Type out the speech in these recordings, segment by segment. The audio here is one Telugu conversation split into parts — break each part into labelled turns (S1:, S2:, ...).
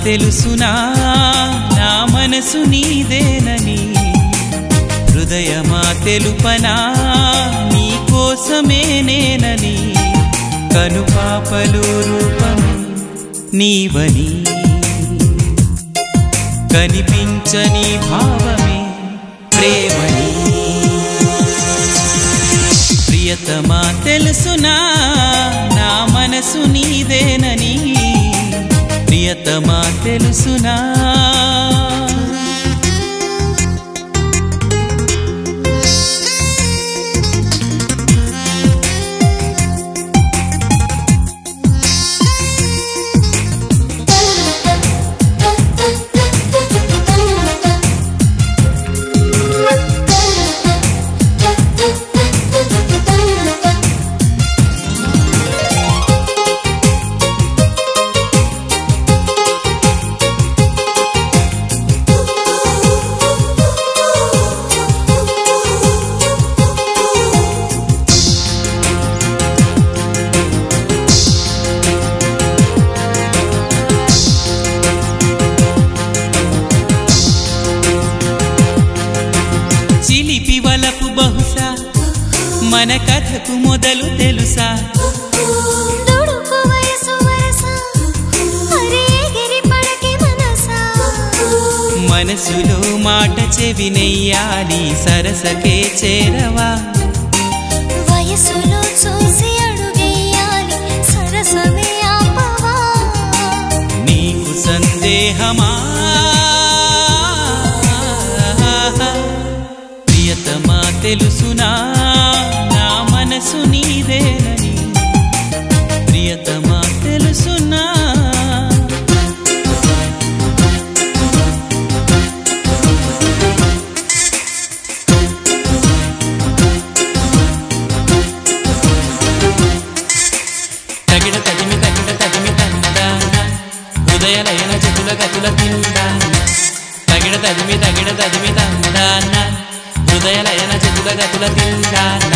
S1: తెలుసునా నా మనసు నీదేనని హృదయమా తెలుపనా నీ కోసమే నేనని కనుపాపలు రూపమే నీవని కనిపించని భావమే ప్రేమని ప్రియతమా తెలుసునా నా మనసు నీదేనని ప్రియతమా తెలుసునా చిలిపి వలపు బహుశా మన కథకు మొదలు తెలుసా
S2: దుడుకు వయసు వరస అరే ఎగిరి పడకి మనసా
S1: మనసులో మాట చెవినెయ్యాలి సరసకే చేరవా
S2: వయసులో చూసి అడుగేయాలి సరసమే ఆపవా
S1: నీకు సందేహమా ప్రియతమా తెలుసునా నా మనసు నీదేనని ప్రియతమా తెలుసునా తగిడ తదిమి తగిడ తదిమి తందాన హృదయ లయన చతుల గతుల తిందాన తగిడ తదిమి తగిడ తదిమి తందాన హృదయ లయన చతుల గతుల తిందాన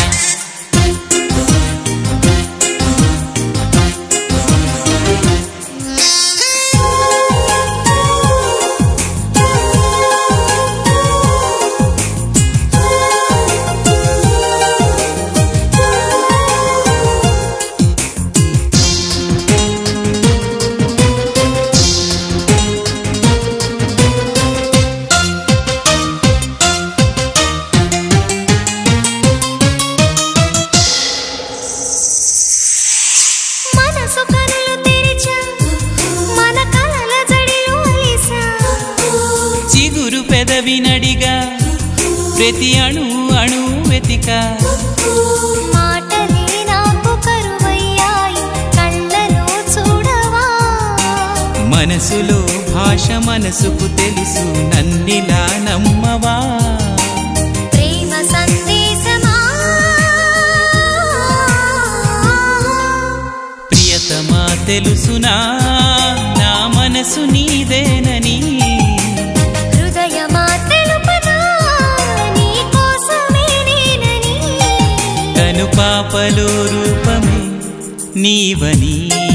S2: మనసు కనులు తెరిచా మన కలల జడిలో అలిసా
S1: చిగురు పెదవి నడిగా ప్రతి అణు అణు వెతిక
S2: మాటలే నాకు కరువయ్యాయి కళ్ళలో చూడవా
S1: మనసులో భాష మనసుకు తెలుసు నన్నిలా నమ్మవా
S2: ప్రేమ సందేశమా
S1: ప్రియతమా తెలుసునా నా మనసు నీదేనని
S2: హృదయమా తెలుపనా నీ కోసమే నేనని
S1: కనుపాపలో రూపమే నీవని